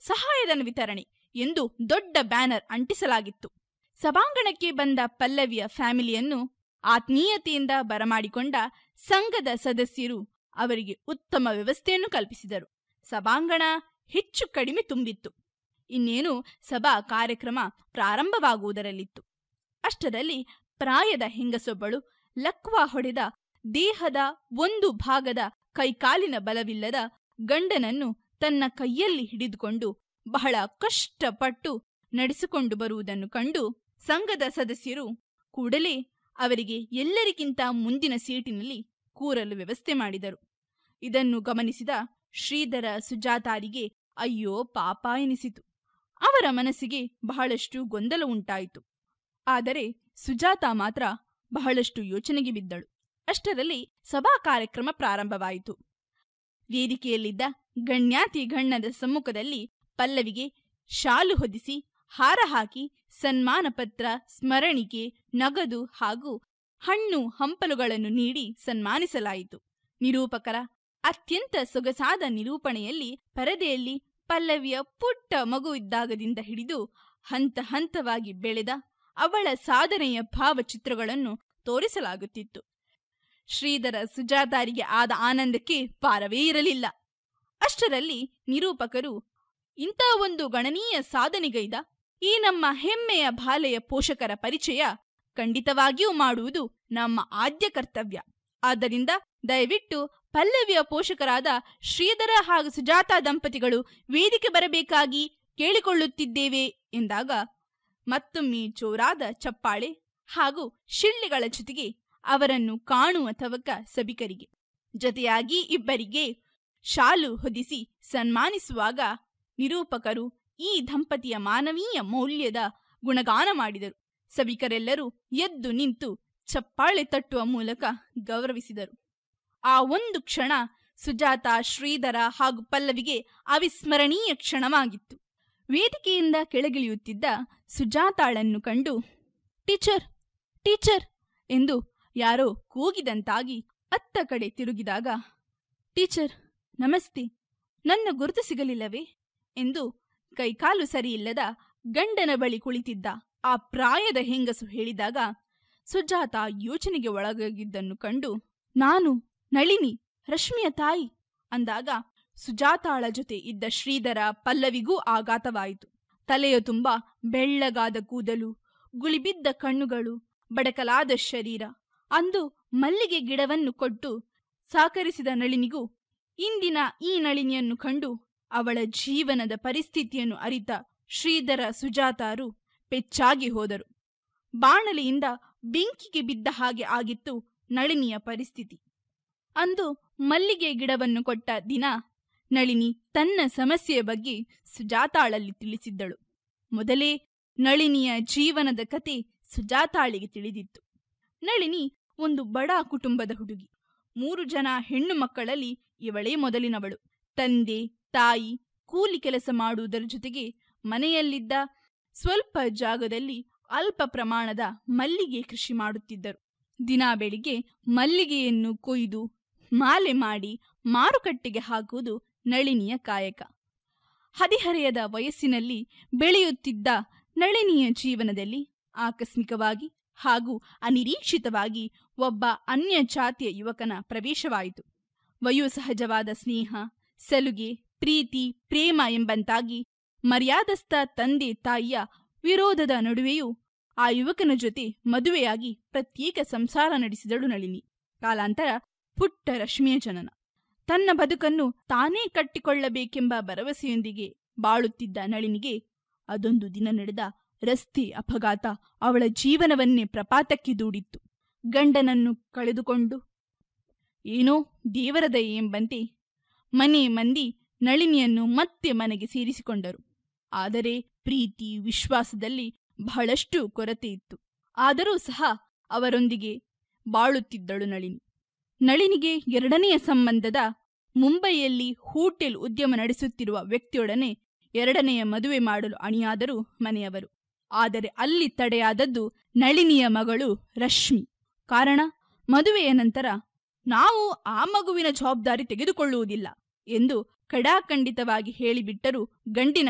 ಸಹಾಯಧನ ವಿತರಣೆ ಎಂದು ದೊಡ್ಡ ಬ್ಯಾನರ್ ಅಂಟಿಸಲಾಗಿತ್ತು ಸಭಾಂಗಣಕ್ಕೆ ಬಂದ ಪಲ್ಲವಿಯ ಫ್ಯಾಮಿಲಿಯನ್ನು ಆತ್ಮೀಯತೆಯಿಂದ ಬರಮಾಡಿಕೊಂಡ ಸಂಘದ ಸದಸ್ಯರು ಅವರಿಗೆ ಉತ್ತಮ ವ್ಯವಸ್ಥೆಯನ್ನು ಕಲ್ಪಿಸಿದರು ಸಭಾಂಗಣ ಹೆಚ್ಚು ಕಡಿಮೆ ತುಂಬಿತ್ತು ಇನ್ನೇನು ಸಭಾ ಕಾರ್ಯಕ್ರಮ ಪ್ರಾರಂಭವಾಗುವುದರಲ್ಲಿತ್ತು ಅಷ್ಟರಲ್ಲಿ ಪ್ರಾಯದ ಹೆಂಗಸೊಬ್ಬಳು ಲಕ್ವಾ ಹೊಡೆದ ದೇಹದ ಒಂದು ಭಾಗದ ಕೈಕಾಲಿನ ಬಲವಿಲ್ಲದ ಗಂಡನನ್ನು ತನ್ನ ಕೈಯಲ್ಲಿ ಹಿಡಿದುಕೊಂಡು ಬಹಳ ಕಷ್ಟಪಟ್ಟು ನಡೆಸಿಕೊಂಡು ಬರುವುದನ್ನು ಕಂಡು ಸಂಘದ ಸದಸ್ಯರು ಕೂಡಲೇ ಅವರಿಗೆ ಎಲ್ಲರಿಗಿಂತ ಮುಂದಿನ ಸೀಟಿನಲ್ಲಿ ಕೂರಲು ವ್ಯವಸ್ಥೆ ಮಾಡಿದರು ಇದನ್ನು ಗಮನಿಸಿದ ಶ್ರೀಧರ ಸುಜಾತಾರಿಗೆ ಅಯ್ಯೋ ಪಾಪ ಎನಿಸಿತು ಅವರ ಮನಸ್ಸಿಗೆ ಬಹಳಷ್ಟು ಗೊಂದಲ ಉಂಟಾಯಿತು ಆದರೆ ಸುಜಾತ ಮಾತ್ರ ಬಹಳಷ್ಟು ಯೋಚನೆಗೆ ಬಿದ್ದಳು ಅಷ್ಟರಲ್ಲಿ ಸಭಾ ಕಾರ್ಯಕ್ರಮ ಪ್ರಾರಂಭವಾಯಿತು ವೇದಿಕೆಯಲ್ಲಿದ್ದ ಗಣ್ಯಾತಿ ಗಣ್ಣದ ಸಮ್ಮುಖದಲ್ಲಿ ಪಲ್ಲವಿಗೆ ಶಾಲು ಹೊದಿಸಿ ಹಾರ ಹಾಕಿ ಸನ್ಮಾನ ಪತ್ರ ಸ್ಮರಣಿಕೆ ನಗದು ಹಾಗೂ ಹಣ್ಣು ಹಂಪಲುಗಳನ್ನು ನೀಡಿ ಸನ್ಮಾನಿಸಲಾಯಿತು ನಿರೂಪಕರ ಅತ್ಯಂತ ಸೊಗಸಾದ ನಿರೂಪಣೆಯಲ್ಲಿ ಪರದೆಯಲ್ಲಿ ಪಲ್ಲವಿಯ ಪುಟ್ಟ ಮಗು ಇದ್ದಾಗದಿಂದ ಹಿಡಿದು ಹಂತ ಹಂತವಾಗಿ ಬೆಳೆದ ಅವಳ ಸಾಧನೆಯ ಭಾವಚಿತ್ರಗಳನ್ನು ತೋರಿಸಲಾಗುತ್ತಿತ್ತು ಶ್ರೀಧರ ಸುಜಾತಾರಿಗೆ ಆದ ಆನಂದಕ್ಕೆ ಪಾರವೇ ಇರಲಿಲ್ಲ ಅಷ್ಟರಲ್ಲಿ ನಿರೂಪಕರು ಇಂಥ ಒಂದು ಗಣನೀಯ ಸಾಧನೆಗೈದ ಈ ನಮ್ಮ ಹೆಮ್ಮೆಯ ಬಾಲೆಯ ಪೋಷಕರ ಪರಿಚಯ ಖಂಡಿತವಾಗಿಯೂ ಮಾಡುವುದು ನಮ್ಮ ಆದ್ಯ ಕರ್ತವ್ಯ ಆದ್ದರಿಂದ ದಯವಿಟ್ಟು ಪಲ್ಲವಿಯ ಪೋಷಕರಾದ ಶ್ರೀಧರ ಹಾಗೂ ಸುಜಾತಾ ದಂಪತಿಗಳು ವೇದಿಕೆ ಬರಬೇಕಾಗಿ ಕೇಳಿಕೊಳ್ಳುತ್ತಿದ್ದೇವೆ ಎಂದಾಗ ಮತ್ತೊಮ್ಮೆ ಜೋರಾದ ಚಪ್ಪಾಳೆ ಹಾಗೂ ಶಿಳ್ಳೆಗಳ ಜೊತೆಗೆ ಅವರನ್ನು ಕಾಣುವ ತವಕ ಸಭಿಕರಿಗೆ ಜೊತೆಯಾಗಿ ಇಬ್ಬರಿಗೆ ಶಾಲು ಹೊದಿಸಿ ಸನ್ಮಾನಿಸುವಾಗ ನಿರೂಪಕರು ಈ ದಂಪತಿಯ ಮಾನವೀಯ ಮೌಲ್ಯದ ಗುಣಗಾನ ಮಾಡಿದರು ಸಭಿಕರೆಲ್ಲರೂ ಎದ್ದು ನಿಂತು ಚಪ್ಪಾಳೆ ತಟ್ಟುವ ಮೂಲಕ ಗೌರವಿಸಿದರು ಆ ಒಂದು ಕ್ಷಣ ಸುಜಾತ ಶ್ರೀಧರ ಹಾಗೂ ಪಲ್ಲವಿಗೆ ಅವಿಸ್ಮರಣೀಯ ಕ್ಷಣವಾಗಿತ್ತು ವೇದಿಕೆಯಿಂದ ಕೆಳಗಿಳಿಯುತ್ತಿದ್ದ ಸುಜಾತಾಳನ್ನು ಕಂಡು ಟೀಚರ್ ಟೀಚರ್ ಎಂದು ಯಾರೋ ಕೂಗಿದಂತಾಗಿ ಅತ್ತ ಕಡೆ ತಿರುಗಿದಾಗ ಟೀಚರ್ ನಮಸ್ತೆ ನನ್ನ ಗುರುತು ಸಿಗಲಿಲ್ಲವೇ ಎಂದು ಕೈಕಾಲು ಸರಿಯಿಲ್ಲದ ಗಂಡನ ಬಳಿ ಕುಳಿತಿದ್ದ ಆ ಪ್ರಾಯದ ಹೆಂಗಸು ಹೇಳಿದಾಗ ಸುಜಾತ ಯೋಚನೆಗೆ ಒಳಗಾಗಿದ್ದನ್ನು ಕಂಡು ನಾನು ನಳಿನಿ ರಶ್ಮಿಯ ತಾಯಿ ಅಂದಾಗ ಸುಜಾತಾಳ ಜೊತೆ ಇದ್ದ ಶ್ರೀಧರ ಪಲ್ಲವಿಗೂ ಆಘಾತವಾಯಿತು ತಲೆಯ ತುಂಬ ಬೆಳ್ಳಗಾದ ಕೂದಲು ಗುಳಿಬಿದ್ದ ಕಣ್ಣುಗಳು ಬಡಕಲಾದ ಶರೀರ ಅಂದು ಮಲ್ಲಿಗೆ ಗಿಡವನ್ನು ಕೊಟ್ಟು ಸಾಕರಿಸಿದ ನಳಿನಿಗೂ ಇಂದಿನ ಈ ನಳಿನಿಯನ್ನು ಕಂಡು ಅವಳ ಜೀವನದ ಪರಿಸ್ಥಿತಿಯನ್ನು ಅರಿತ ಶ್ರೀಧರ ಸುಜಾತಾರು ಪೆಚ್ಚಾಗಿ ಹೋದರು ಬಾಣಲೆಯಿಂದ ಬೆಂಕಿಗೆ ಬಿದ್ದ ಹಾಗೆ ಆಗಿತ್ತು ನಳಿನಿಯ ಪರಿಸ್ಥಿತಿ ಅಂದು ಮಲ್ಲಿಗೆ ಗಿಡವನ್ನು ಕೊಟ್ಟ ದಿನ ನಳಿನಿ ತನ್ನ ಸಮಸ್ಯೆಯ ಬಗ್ಗೆ ಸುಜಾತಾಳಲ್ಲಿ ತಿಳಿಸಿದ್ದಳು ಮೊದಲೇ ನಳಿನಿಯ ಜೀವನದ ಕತೆ ಸುಜಾತಾಳಿಗೆ ತಿಳಿದಿತ್ತು ನಳಿನಿ ಒಂದು ಬಡ ಕುಟುಂಬದ ಹುಡುಗಿ ಮೂರು ಜನ ಹೆಣ್ಣು ಮಕ್ಕಳಲ್ಲಿ ಇವಳೇ ಮೊದಲಿನವಳು ತಂದೆ ತಾಯಿ ಕೂಲಿ ಕೆಲಸ ಮಾಡುವುದರ ಜೊತೆಗೆ ಮನೆಯಲ್ಲಿದ್ದ ಸ್ವಲ್ಪ ಜಾಗದಲ್ಲಿ ಅಲ್ಪ ಪ್ರಮಾಣದ ಮಲ್ಲಿಗೆ ಕೃಷಿ ಮಾಡುತ್ತಿದ್ದರು ದಿನಾ ಬೆಳಿಗ್ಗೆ ಮಲ್ಲಿಗೆಯನ್ನು ಕೊಯ್ದು ಮಾಲೆ ಮಾಡಿ ಮಾರುಕಟ್ಟೆಗೆ ಹಾಕುವುದು ನಳಿನಿಯ ಕಾಯಕ ಹದಿಹರೆಯದ ವಯಸ್ಸಿನಲ್ಲಿ ಬೆಳೆಯುತ್ತಿದ್ದ ನಳಿನಿಯ ಜೀವನದಲ್ಲಿ ಆಕಸ್ಮಿಕವಾಗಿ ಹಾಗೂ ಅನಿರೀಕ್ಷಿತವಾಗಿ ಒಬ್ಬ ಅನ್ಯ ಜಾತಿಯ ಯುವಕನ ಪ್ರವೇಶವಾಯಿತು ವಯೋಸಹಜವಾದ ಸ್ನೇಹ ಸಲುಗೆ ಪ್ರೀತಿ ಪ್ರೇಮ ಎಂಬಂತಾಗಿ ಮರ್ಯಾದಸ್ಥ ತಂದೆ ತಾಯಿಯ ವಿರೋಧದ ನಡುವೆಯೂ ಆ ಯುವಕನ ಜೊತೆ ಮದುವೆಯಾಗಿ ಪ್ರತ್ಯೇಕ ಸಂಸಾರ ನಡೆಸಿದಳು ನಳಿನಿ ಕಾಲಾಂತರ ಪುಟ್ಟ ರಶ್ಮಿಯ ಜನನ ತನ್ನ ಬದುಕನ್ನು ತಾನೇ ಕಟ್ಟಿಕೊಳ್ಳಬೇಕೆಂಬ ಭರವಸೆಯೊಂದಿಗೆ ಬಾಳುತ್ತಿದ್ದ ನಳಿನಿಗೆ ಅದೊಂದು ದಿನ ನಡೆದ ರಸ್ತೆ ಅಪಘಾತ ಅವಳ ಜೀವನವನ್ನೇ ಪ್ರಪಾತಕ್ಕೆ ದೂಡಿತ್ತು ಗಂಡನನ್ನು ಕಳೆದುಕೊಂಡು ಏನೋ ದೇವರ ದಯೆ ಎಂಬಂತೆ ಮನೆ ಮಂದಿ ನಳಿನಿಯನ್ನು ಮತ್ತೆ ಮನೆಗೆ ಸೇರಿಸಿಕೊಂಡರು ಆದರೆ ಪ್ರೀತಿ ವಿಶ್ವಾಸದಲ್ಲಿ ಬಹಳಷ್ಟು ಕೊರತೆ ಇತ್ತು ಆದರೂ ಸಹ ಅವರೊಂದಿಗೆ ಬಾಳುತ್ತಿದ್ದಳು ನಳಿನಿ ನಳಿನಿಗೆ ಎರಡನೆಯ ಸಂಬಂಧದ ಮುಂಬೈಯಲ್ಲಿ ಹೋಟೆಲ್ ಉದ್ಯಮ ನಡೆಸುತ್ತಿರುವ ವ್ಯಕ್ತಿಯೊಡನೆ ಎರಡನೆಯ ಮದುವೆ ಮಾಡಲು ಅಣಿಯಾದರು ಮನೆಯವರು ಆದರೆ ಅಲ್ಲಿ ತಡೆಯಾದದ್ದು ನಳಿನಿಯ ಮಗಳು ರಶ್ಮಿ ಕಾರಣ ಮದುವೆಯ ನಂತರ ನಾವು ಆ ಮಗುವಿನ ಜವಾಬ್ದಾರಿ ತೆಗೆದುಕೊಳ್ಳುವುದಿಲ್ಲ ಎಂದು ಕಡಾಖಂಡಿತವಾಗಿ ಹೇಳಿಬಿಟ್ಟರು ಗಂಡಿನ